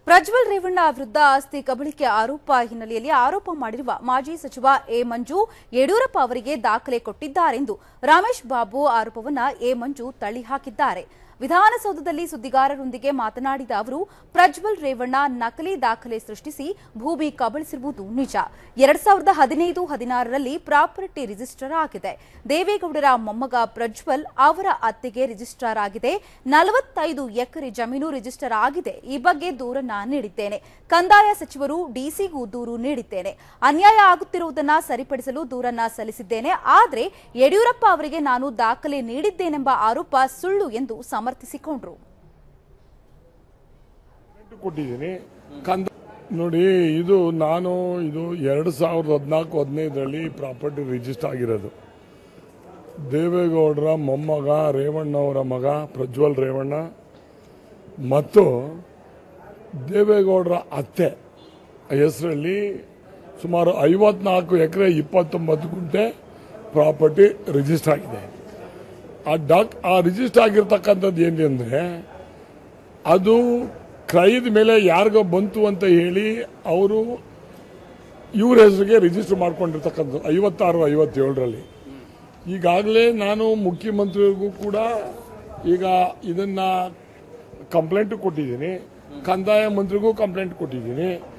ಪ್ರಜ್ವಲ್ ರೇವಣ್ಣ ವಿರುದ್ಧ ಆಸ್ತಿ ಕಬಳಿಕೆ ಆರೋಪ ಹಿನ್ನೆಲೆಯಲ್ಲಿ ಆರೋಪ ಮಾಡಿರುವ ಮಾಜಿ ಸಚಿವ ಎ ಮಂಜು ಯಡಿಯೂರಪ್ಪ ಅವರಿಗೆ ದಾಖಲೆ ಕೊಟ್ಟಿದ್ದಾರೆಂದು ರಮೇಶ್ ಬಾಬು ಆರೋಪವನ್ನ ಎ ಮಂಜು ತಳ್ಳಿಹಾಕಿದ್ದಾರೆ ವಿಧಾನಸೌಧದಲ್ಲಿ ಸುದ್ದಿಗಾರರೊಂದಿಗೆ ಮಾತನಾಡಿದ ಅವರು ಪ್ರಜ್ವಲ್ ರೇವಣ್ಣ ನಕಲಿ ದಾಖಲೆ ಸೃಷ್ಟಿಸಿ ಭೂಮಿ ಕಬಳಿಸಿರುವುದು ನಿಜ ಎರಡ್ ಸಾವಿರದ ಹದಿನೈದು ಹದಿನಾರರಲ್ಲಿ ಪ್ರಾಪರ್ಟಿ ರಿಜಿಸ್ಟರ್ ಆಗಿದೆ ದೇವೇಗೌಡರ ಮೊಮ್ಮಗ ಪ್ರಜ್ವಲ್ ಅವರ ಅತ್ತೆಗೆ ರಿಜಿಸ್ಟರ್ ಆಗಿದೆ ನಲವತ್ತೈದು ಎಕರೆ ಜಮೀನು ರಿಜಿಸ್ಟರ್ ಆಗಿದೆ ಈ ಬಗ್ಗೆ ದೂರನ್ನ ನೀಡಿದ್ದೇನೆ ಕಂದಾಯ ಸಚಿವರು ಡಿಸಿಗೂ ದೂರು ನೀಡಿದ್ದೇನೆ ಅನ್ಯಾಯ ಆಗುತ್ತಿರುವುದನ್ನ ಸರಿಪಡಿಸಲು ದೂರನ್ನ ಸಲ್ಲಿಸಿದ್ದೇನೆ ಆದರೆ ಯಡಿಯೂರಪ್ಪ ಅವರಿಗೆ ನಾನು ದಾಖಲೆ ನೀಡಿದ್ದೇನೆಂಬ ಆರೋಪ ಸುಳ್ಳು ಎಂದು ಸಮರ್ಥಿಸಿಕೊಂಡ್ರು ಕೊಟ್ಟಿದ್ದೀನಿ ಕಂದ ನೋಡಿ ಇದು ನಾನು ಇದು ಎರಡು ಸಾವಿರದ ಹದಿನಾಲ್ಕು ಹದಿನೈದರಲ್ಲಿ ಪ್ರಾಪರ್ಟಿ ರಿಜಿಸ್ಟರ್ ಆಗಿರೋದು ದೇವೇಗೌಡರ ಮೊಮ್ಮಗ ರೇವಣ್ಣ ಅವರ ಮಗ ಪ್ರಜ್ವಲ್ ರೇವಣ್ಣ ಮತ್ತು ದೇವೇಗೌಡರ ಅತ್ತೆ ಹೆಸರಲ್ಲಿ ಸುಮಾರು ಐವತ್ನಾಲ್ಕು ಎಕರೆ ಇಪ್ಪತ್ತೊಂಬತ್ತು ಗುಂಟೆ ಪ್ರಾಪರ್ಟಿ ರಿಜಿಸ್ಟರ್ ಆಗಿದೆ ಆ ಡಾಕ್ ಆ ರಿಜಿಸ್ಟರ್ ಆಗಿರ್ತಕ್ಕಂಥದ್ದು ಏನು ಅಂದರೆ ಅದು ಕ್ರಯದ ಮೇಲೆ ಯಾರಿಗೋ ಬಂತು ಅಂತ ಹೇಳಿ ಅವರು ಇವ್ರ ಹೆಸರಿಗೆ ರಿಜಿಸ್ಟರ್ ಮಾಡ್ಕೊಂಡಿರ್ತಕ್ಕಂಥದ್ದು ಐವತ್ತಾರು ಐವತ್ತೇಳರಲ್ಲಿ ಈಗಾಗಲೇ ನಾನು ಮುಖ್ಯಮಂತ್ರಿಗಳಿಗೂ ಕೂಡ ಈಗ ಇದನ್ನ ಕಂಪ್ಲೇಂಟ್ ಕೊಟ್ಟಿದ್ದೀನಿ ಕಂದಾಯ ಮಂತ್ರಿಗೂ ಕಂಪ್ಲೇಂಟ್ ಕೊಟ್ಟಿದ್ದೀನಿ